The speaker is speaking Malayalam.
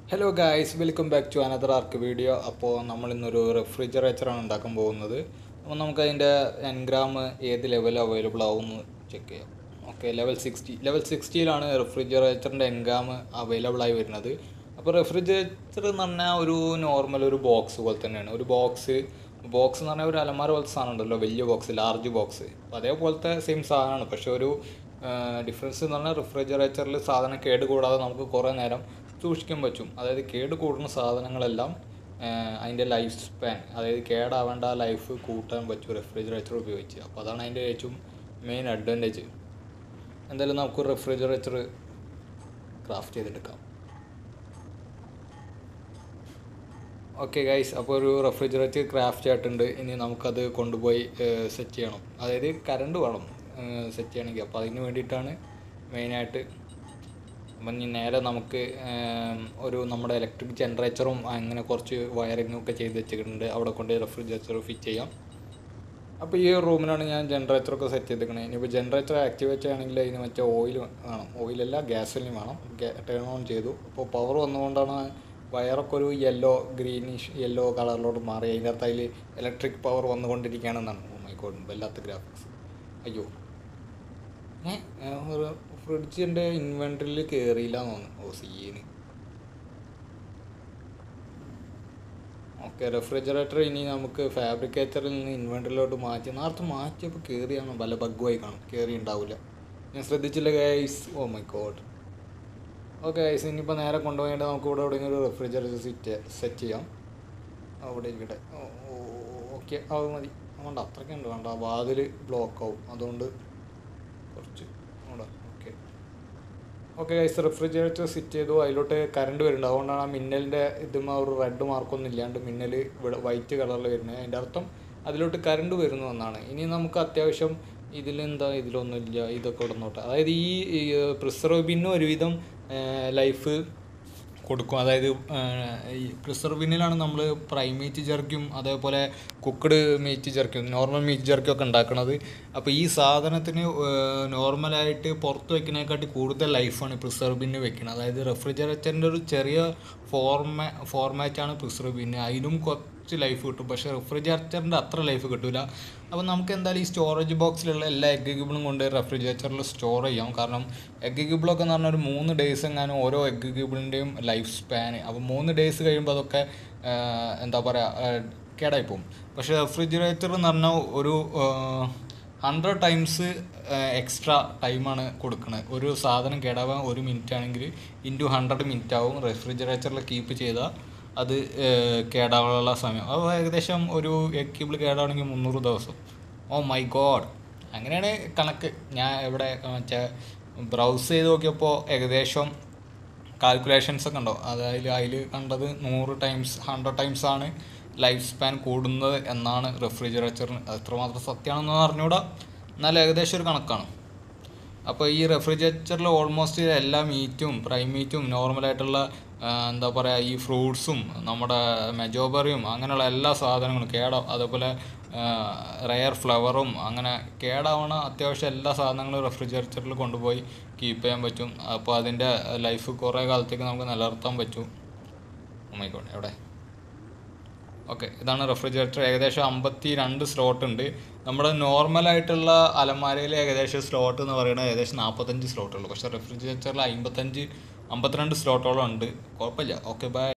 hello guys welcome back to another Ark video അപ്പോൾ നമ്മൾ ഇന്നൊരു റെഫ്രിജറേറ്ററാണ് ഉണ്ടാക്കാൻ പോകുന്നത് അപ്പോൾ നമുക്ക് അതിൻ്റെ എൻഗ്രാം ഏത് ലെവൽ അവൈലബിൾ ആവുമെന്ന് ചെക്ക് ചെയ്യാം ഓക്കെ ലെവൽ സിക്സ്റ്റി ലെവൽ സിക്സ്റ്റിയിലാണ് റെഫ്രിജറേറ്ററിൻ്റെ എൻഗ്രാം അവൈലബിൾ ആയി വരുന്നത് അപ്പോൾ റെഫ്രിജറേറ്റർ എന്ന് പറഞ്ഞാൽ ഒരു നോർമൽ ഒരു ബോക്സ് പോലെ തന്നെയാണ് ഒരു ബോക്സ് ബോക്സ് എന്ന് പറഞ്ഞാൽ ഒരു അലമാര പോലത്തെ സാധനം ഉണ്ടല്ലോ വലിയ ബോക്സ് ലാർജ് ബോക്സ് അപ്പോൾ അതേപോലത്തെ സെയിം സാധനമാണ് പക്ഷേ ഒരു ഡിഫറൻസ് എന്ന് പറഞ്ഞാൽ റെഫ്രിജറേറ്ററിൽ സാധനം കേട് കൂടാതെ നമുക്ക് കുറേ നേരം സൂക്ഷിക്കാൻ പറ്റും അതായത് കേട് കൂടുന്ന സാധനങ്ങളെല്ലാം അതിൻ്റെ ലൈഫ് സ്പാൻ അതായത് കേടാവേണ്ട ലൈഫ് കൂട്ടാൻ പറ്റും റെഫ്രിജറേറ്റർ ഉപയോഗിച്ച് അപ്പോൾ അതാണ് അതിൻ്റെ ഏറ്റവും മെയിൻ അഡ്വാൻറ്റേജ് എന്തായാലും നമുക്ക് റെഫ്രിജറേറ്റർ ക്രാഫ്റ്റ് ചെയ്തെടുക്കാം ഓക്കെ ഗൈസ് അപ്പോൾ ഒരു റെഫ്രിജറേറ്റർ ക്രാഫ്റ്റ് ആയിട്ടുണ്ട് ഇനി നമുക്കത് കൊണ്ടുപോയി സെറ്റ് ചെയ്യണം അതായത് കറണ്ട് വേണം സെറ്റ് ചെയ്യണമെങ്കിൽ അപ്പോൾ അതിന് വേണ്ടിയിട്ടാണ് മെയിനായിട്ട് അപ്പം ഇനി നേരെ നമുക്ക് ഒരു നമ്മുടെ ഇലക്ട്രിക് ജനറേറ്ററും അങ്ങനെ കുറച്ച് വയറിങ്ങും ഒക്കെ ചെയ്ത് വെച്ചിട്ടുണ്ട് അവിടെ കൊണ്ട് റെഫ്രിജറേറ്റർ ഫിറ്റ് ചെയ്യാം അപ്പോൾ ഈ റൂമിലാണ് ഞാൻ ജനറേറ്ററൊക്കെ സെറ്റ് ചെയ്തിരിക്കുന്നത് ഇനിയിപ്പോൾ ജനറേറ്റർ ആക്ടിവേറ്റ് ചെയ്യണമെങ്കിൽ അതിന് മറ്റേ ഓയിൽ വേണം ഓയിലല്ല ഗ്യാസോലിൻ വേണം ടേൺ ഓൺ ചെയ്തു അപ്പോൾ പവർ വന്നുകൊണ്ടാണ് വയറൊക്കെ ഒരു യെല്ലോ ഗ്രീനിഷ് യെല്ലോ കളറിലോട്ട് മാറി അതിൻ്റെ അകത്ത് അതിൽ ഇലക്ട്രിക് പവർ വന്നുകൊണ്ടിരിക്കുകയാണെന്നാണ് ഓ മൈ ഗോഡ് വല്ലാത്ത ഗ്രാഫിക്സ് അയ്യോ ഏ ഒരു ഫ്രിഡ്ജിൻ്റെ ഇൻവെൻറ്ററിൽ കയറിയില്ല എന്ന് തോന്നുന്നു ഓ സീന് ഓക്കെ റെഫ്രിജറേറ്റർ ഇനി നമുക്ക് ഫാബ്രിക്കേറ്ററിൽ നിന്ന് ഇൻവെൻറ്ററിലോട്ട് മാറ്റി നേരത്തെ മാറ്റിയപ്പോൾ കയറിയാണ് പല ബഗ്ഗുമായി കാണും കയറി ഉണ്ടാവില്ല ഞാൻ ശ്രദ്ധിച്ചില്ല guys oh my god okay guys ഇനിയിപ്പോൾ നേരെ കൊണ്ടുപോയിട്ട് നമുക്ക് ഇവിടെ എവിടെയെങ്കിലും ഒരു റെഫ്രിജറേറ്റർ സെറ്റ് സെറ്റ് ചെയ്യാം അവിടെ ഇരിക്കട്ടെ ഓക്കെ അത് മതി വേണ്ട അത്രയ്ക്കുണ്ട് വേണ്ട വാതിൽ ബ്ലോക്ക് ആവും അതുകൊണ്ട് കുറച്ച് അവിടെ okay okay guys refrigerator set ചെയ്തു അതിലോട്ട് കറണ്ട് വരുന്നുണ്ട് അതുകൊണ്ടാണ് ആ മിന്നലിൻ്റെ ഇതും ഒരു റെഡ് മാർക്കൊന്നും ഇല്ലാണ്ട് മിന്നൽ ഇവിടെ വൈറ്റ് കളറിൽ വരുന്നത് അതിൻ്റെ അർത്ഥം അതിലോട്ട് കറണ്ട് വരുന്നു എന്നാണ് ഇനി നമുക്ക് അത്യാവശ്യം ഇതിലെന്താ ഇതിലൊന്നുമില്ല ഇതൊക്കെ ഇടുന്നോട്ടെ അതായത് ഈ പ്രിസർവിനും ഒരുവിധം ലൈഫ് കൊടുക്കും അതായത് ഈ പ്രിസർവിനിലാണ് നമ്മൾ പ്രൈ മീറ്റ് ജർക്കും അതേപോലെ കുക്കഡ് മീറ്റ് ജർക്കും നോർമൽ മീറ്റ് ജർക്കും ഒക്കെ ഉണ്ടാക്കുന്നത് അപ്പോൾ ഈ സാധനത്തിന് നോർമലായിട്ട് പുറത്ത് വെക്കുന്നതിനെക്കാട്ടി കൂടുതൽ ലൈഫാണ് പ്രിസർവിന് വെക്കുന്നത് അതായത് റെഫ്രിജറേറ്ററിൻ്റെ ഒരു ചെറിയ ഫോർമാ ഫോർമാറ്റാണ് പ്രിസർവിന് അതിനും കുറച്ച് ലൈഫ് കിട്ടും പക്ഷേ റെഫ്രിജറേറ്ററിൻ്റെ അത്ര ലൈഫ് കിട്ടില്ല അപ്പോൾ നമുക്ക് എന്തായാലും ഈ സ്റ്റോറേജ് ബോക്സിലുള്ള എല്ലാ എഗ് ക്യൂബിളും കൊണ്ട് റെഫ്രിജറേറ്ററിൽ സ്റ്റോർ ചെയ്യാം കാരണം എഗ് ക്യൂബിളൊക്കെ എന്ന് പറഞ്ഞാൽ ഒരു മൂന്ന് ഡേയ്സ് എങ്ങാനും ഓരോ എഗ് ക്യൂബിളിൻ്റെയും ലൈഫ് സ്പാന് അപ്പോൾ മൂന്ന് ഡേയ്സ് കഴിയുമ്പോൾ അതൊക്കെ എന്താ പറയുക കേടായി പോകും പക്ഷേ റെഫ്രിജറേറ്റർ എന്ന് പറഞ്ഞാൽ ഒരു ഹൺഡ്രഡ് ടൈംസ് എക്സ്ട്രാ ടൈമാണ് കൊടുക്കുന്നത് ഒരു സാധനം കേടാവാൻ ഒരു മിനിറ്റ് ആണെങ്കിൽ ഇൻറ്റു ഹൺഡ്രഡ് മിനിറ്റ് ആവും റെഫ്രിജറേറ്ററിൽ കീപ്പ് ചെയ്താൽ അത് കേടാവാനുള്ള സമയം അപ്പോൾ ഏകദേശം ഒരു എഗ് ക്യൂബിൾ കേടാവണമെങ്കിൽ മുന്നൂറ് ദിവസം ഓ മൈ ഗോഡ് അങ്ങനെയാണ് കണക്ക് ഞാൻ ഇവിടെ മറ്റേ ബ്രൗസ് ചെയ്ത് നോക്കിയപ്പോൾ ഏകദേശം കാൽക്കുലേഷൻസ് ഒക്കെ ഉണ്ടോ അതായത് അതിൽ കണ്ടത് നൂറ് ടൈംസ് ഹൺഡ്രഡ് ടൈംസ് ആണ് ലൈഫ് സ്പാൻ കൂടുന്നത് എന്നാണ് റെഫ്രിജറേറ്ററിന് എത്രമാത്രം സത്യമാണെന്ന് അറിഞ്ഞൂടാ എന്നാൽ ഏകദേശം ഒരു കണക്കാണ് അപ്പോൾ ഈ റെഫ്രിജറേറ്ററിൽ ഓൾമോസ്റ്റ് എല്ലാ മീറ്റും പ്രൈ മീറ്റും നോർമലായിട്ടുള്ള എന്താ പറയുക ഈ ഫ്രൂട്ട്സും നമ്മുടെ മെജോബറിയും അങ്ങനെയുള്ള എല്ലാ സാധനങ്ങളും കേട അതേപോലെ റെയർ ഫ്ലവറും അങ്ങനെ കേടാവണ അത്യാവശ്യം എല്ലാ സാധനങ്ങളും റെഫ്രിജറേറ്ററിൽ കൊണ്ടുപോയി കീപ്പ് ചെയ്യാൻ പറ്റും അപ്പോൾ അതിൻ്റെ ലൈഫ് കുറേ കാലത്തേക്ക് നമുക്ക് നിലനിർത്താൻ പറ്റും ഓമൈക്കോട്ടെ എവിടെ ഓക്കെ ഇതാണ് റെഫ്രിജറേറ്റർ ഏകദേശം അമ്പത്തി രണ്ട് സ്ലോട്ട് ഉണ്ട് നമ്മുടെ നോർമലായിട്ടുള്ള അലമാരയിൽ ഏകദേശം സ്ലോട്ട് എന്ന് പറയുന്നത് ഏകദേശം നാൽപ്പത്തഞ്ച് സ്ലോട്ടുള്ളൂ പക്ഷേ റെഫ്രിജറേറ്ററിൽ അമ്പത്തഞ്ച് അമ്പത്തിരണ്ട് സ്ലോട്ടോളം ഉണ്ട് കുഴപ്പമില്ല ഓക്കെ ബൈ